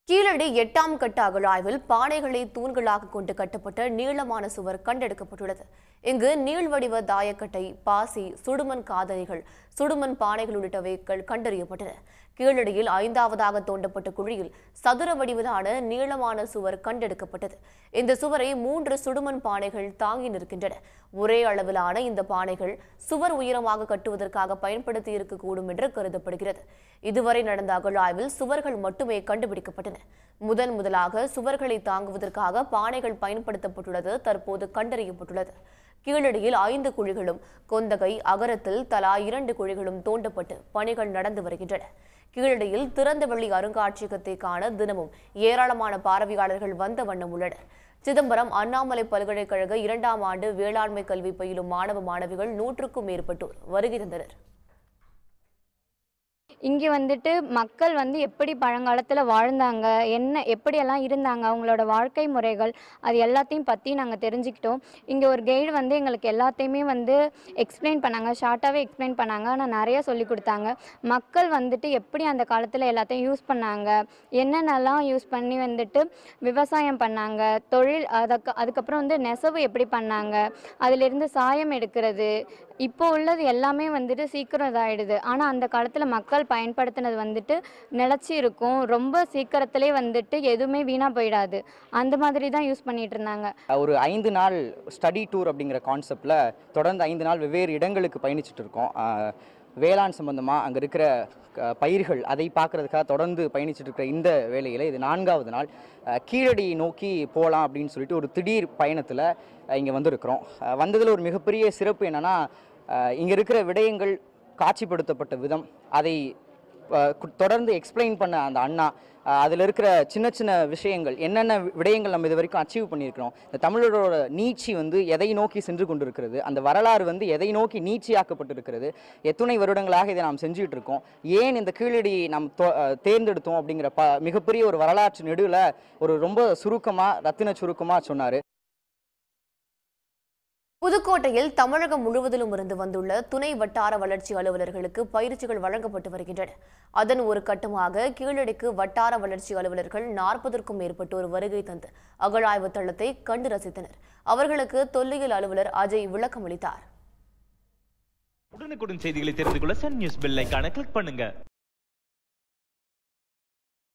கீழடி எட்டாம் கட்ட அகழாய்வில் பானைகளை தூண்களாக கொண்டு கட்டப்பட்ட நீளமான சுவர் கண்டெடுக்கப்பட்டுள்ளது இங்கு நீள்வடிவ தாயக்கட்டை பாசி சுடுமண் காதணிகள் சுடுமண் பானைகள் உள்ளிட்டவை கள்- கண்டறியப்பட்டன கீழடியில் ஐந்தாவதாக தோண்டப்பட்ட குழியில் சதுர வடிவிலான நீளமான சுவர் கண்டெடுக்கப்பட்டது இந்த சுவரை மூன்று சுடுமண் பானைகள் தாங்கி நிற்கின்றன ஒரே அளவிலான இந்த பானைகள் சுவர் உயரமாக கட்டுவதற்காக பயன்படுத்தி இருக்கக்கூடும் என்று கருதப்படுகிறது இதுவரை நடந்த அகழாய்வில் சுவர்கள் மட்டுமே கண்டுபிடிக்கப்பட்டன முதன் முதலாக சுவர்களை தாங்குவதற்காக பானைகள் பயன்படுத்தப்பட்டுள்ளது தற்போது கண்டறியப்பட்டுள்ளது கீழடியில் ஐந்து குழிகளும் கொந்தகை அகரத்தில் தலா இரண்டு குழிகளும் தோண்டப்பட்டு பணிகள் நடந்து வருகின்றன கீழடியில் திறந்த வெளி அருங்காட்சியகத்தை காண தினமும் ஏராளமான பார்வையாளர்கள் வந்த வண்ணம் உள்ளனர் சிதம்பரம் அண்ணாமலை பல்கலைக்கழக இரண்டாம் ஆண்டு வேளாண்மை கல்வி பயிலும் மாணவ மாணவிகள் நூற்றுக்கும் மேற்பட்டோர் வருகை தந்தனர் இங்கே வந்துட்டு மக்கள் வந்து எப்படி பழங்காலத்தில் வாழ்ந்தாங்க என்ன எப்படியெல்லாம் இருந்தாங்க அவங்களோட வாழ்க்கை முறைகள் அது எல்லாத்தையும் பற்றி நாங்கள் தெரிஞ்சுக்கிட்டோம் இங்கே ஒரு கைடு வந்து எங்களுக்கு எல்லாத்தையுமே வந்து எக்ஸ்பிளைன் பண்ணாங்க ஷார்ட்டாகவே எக்ஸ்பிளைன் பண்ணாங்க ஆனால் நிறைய சொல்லி கொடுத்தாங்க மக்கள் வந்துட்டு எப்படி அந்த காலத்தில் எல்லாத்தையும் யூஸ் பண்ணாங்க என்னென்னலாம் யூஸ் பண்ணி வந்துட்டு விவசாயம் பண்ணாங்க தொழில் அதுக்கு அதுக்கப்புறம் வந்து நெசவு எப்படி பண்ணாங்க அதிலிருந்து சாயம் எடுக்கிறது இப்போ உள்ளது எல்லாமே வந்துட்டு சீக்கிரம் இதாகிடுது ஆனால் அந்த காலத்தில் மக்கள் பயன்படுத்தினது வந்துட்டு நிலச்சி இருக்கும் ரொம்ப சீக்கிரத்திலே வந்துட்டு எதுவுமே வீணாக போயிடாது அந்த மாதிரி தான் யூஸ் பண்ணிட்டு இருந்தாங்க ஒரு ஐந்து நாள் ஸ்டடி டூர் அப்படிங்கிற கான்செப்டில் தொடர்ந்து ஐந்து நாள் வெவ்வேறு இடங்களுக்கு பயணிச்சுட்டு இருக்கோம் ஆஹ் வேளாண் சம்பந்தமாக அங்கே இருக்கிற க- பயிர்கள் அதை பார்க்கறதுக்காக தொடர்ந்து பயணிச்சுட்டு இருக்கிற இந்த வேளையில் இது நான்காவது நாள் ஆஹ் கீழடி நோக்கி போகலாம் அப்படின்னு சொல்லிட்டு ஒரு திடீர் பயணத்தில் இங்கே வந்திருக்கிறோம் ஆஹ் வந்ததில் ஒரு மிகப்பெரிய சிறப்பு என்னென்னா இங்கே இருக்கிற விடயங்கள் காட்சிப்படுத்தப்பட்ட விதம் அதை ஆஹ் கு- தொடர்ந்து எக்ஸ்பிளைன் பண்ண அந்த அண்ணா அதில் இருக்கிற சின்ன சின்ன விஷயங்கள் என்னென்ன விடயங்கள் நம்ம இது வரைக்கும் அச்சீவ் பண்ணியிருக்கிறோம் இந்த தமிழரோட நீட்சி வந்து எதை நோக்கி சென்று கொண்டிருக்கிறது அந்த வரலாறு வந்து எதை நோக்கி நீட்சியாக்கப்பட்டிருக்கிறது எத்துணை வருடங்களாக இதை நாம் செஞ்சுட்டு இருக்கோம் ஏன் இந்த கீழடி நாம் தொ- அஹ் தேர்ந்தெடுத்தோம் அப்படிங்கிற ப மிகப்பெரிய ஒரு வரலாற்று நெடுவில் ஒரு ரொம்ப சுருக்கமாக ரத்தின சுருக்கமாக சொன்னார் புதுக்கோட்டையில் தமிழகம் முழுவதிலும் இருந்து வந்துள்ள துணை வட்டார வளர்ச்சி அலுவலர்களுக்கு பயிற்சிகள் வழங்கப்பட்டு வருகின்றன அதன் ஒரு கட்டமாக கீழடிக்கு வட்டார வளர்ச்சி அலுவலர்கள் நாற்பதற்கும் மேற்பட்டோர் வருகை தந்து அகழாய்வு தளத்தை கண்டு ரசித்தனர் அவர்களுக்கு தொல்லியல் அலுவலர் அஜய் விளக்கம் அளித்தார் உடனுக்குடன் செய்திகளை தெரிந்து கொள்ள சன் நியூஸ் பெல் ஐகானை கிளிக் பண்ணுங்க